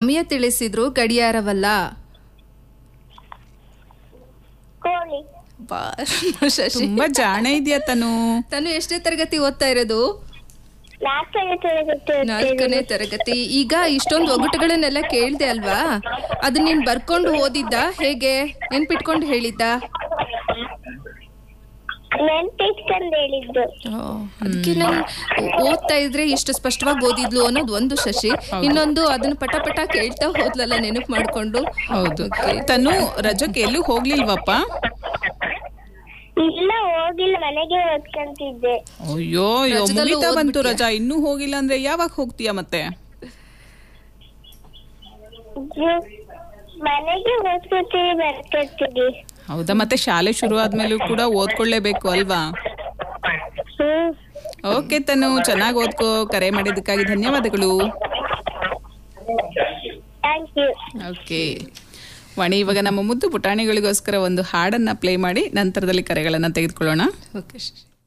ಸಮಯ ತಿಳಿಸಿದ್ರು ಗಡಿಯಾರವಲ್ಲ ಕೋಳಿ ಬಾ ಶಶಿ ತುಂಬಾ ಜಾಣೆ ಇದೆಯಾ ತನು ತಾನು ಎಷ್ಟೇ ತರಗತಿ ಓದ್ತಾ ಇರೋದು ನಾಲ್ಕನೇ ತರಗತಿ ನಾಲ್ಕನೇ ತರಗತಿ ಈಗ ಇಷ್ಟೊಂದು ಒಗಟುಗಳನ್ನೆಲ್ಲ ಕೇಳ್ದೆ ಅಲ್ವಾ ಅದು ನೀನ್ ಬರ್ಕೊಂಡು ಓದಿದ್ದ ಹೇಗೆ ನೆನ್ಪಿಟ್ಕೊಂಡು ಹೇಳಿದ್ದ ನೆನ್ಪಿಟ್ಕೊಂಡ್ ಹೇಳಿದ್ದು ಅದಕ್ಕೆ ನಾನು ಓದ್ತಾ ಇದ್ರೆ ಇಷ್ಟು ಸ್ಪಷ್ಟವಾಗಿ ಓದಿದ್ಲು ಅನ್ನೋದು ಒಂದು ಶಶಿ ಇನ್ನೊಂದು ಅದನ್ನ ಪಟ ಪಟ ಕೇಳ್ತಾ ಹೋದ್ಲಲ್ಲ ನೆನಪು ಮಾಡ್ಕೊಂಡು ಹೌದು ತನು ರಜಕ್ಕೆ ಎಲ್ಲೂ ಹೋಗ್ಲಿಲ್ವಪ್ಪ ಇಲ್ಲ ಹೋಗಿಲ್ಲ ಮನೆಗೆ ಓದ್ಕೊಂತಿದ್ದೆ ಅಯ್ಯೋ ಅಯ್ಯೋ ರಜದಲ್ಲೂ ಮುಗಿತಾ ಬಂತು ಓದ್ಬಿಟ್ಯಾ? ರಜಾ ಇನ್ನೂ ಹೋಗಿಲ್ಲ ಅಂದ್ರೆ ಯಾವಾಗ ಹೋಗ್ತೀಯಾ ಮತ್ತೆ ಜು- ಮನೆಗೆ ಓದ್ಕೊತೀವಿ ಬರ್ಕೊತೀವಿ ಹೌದಾ ಮತ್ತೆ ಶಾಲೆ ಶುರು ಆದ್ಮೇಲೂ ಕೂಡ ಓದ್ಕೊಳ್ಳೇಬೇಕು ಅಲ್ವಾ ಹ್ಮ್ ಓಕೆ ತನು ಚೆನ್ನಾಗಿ ಓದ್ಕೋ ಕರೆ ಮಾಡಿದ್ದಕ್ಕಾಗಿ ಧನ್ಯವಾದಗಳು ಥ್ಯಾಂಕ್ ಯು ಓಕೆ ವಾಣಿ ಇವಾಗ ನಮ್ಮ ಮುದ್ದು ಪುಟಾಣಿಗಳಿಗೋಸ್ಕರ ಒಂದು ಹಾಡನ್ನ ಪ್ಲೇ ಮಾಡಿ ನಂತರದಲ್ಲಿ ಕರೆಗಳನ್ನ ತೆಗೆದುಕೊಳ್ಳೋಣ ಓಕೆ ಶಶಿ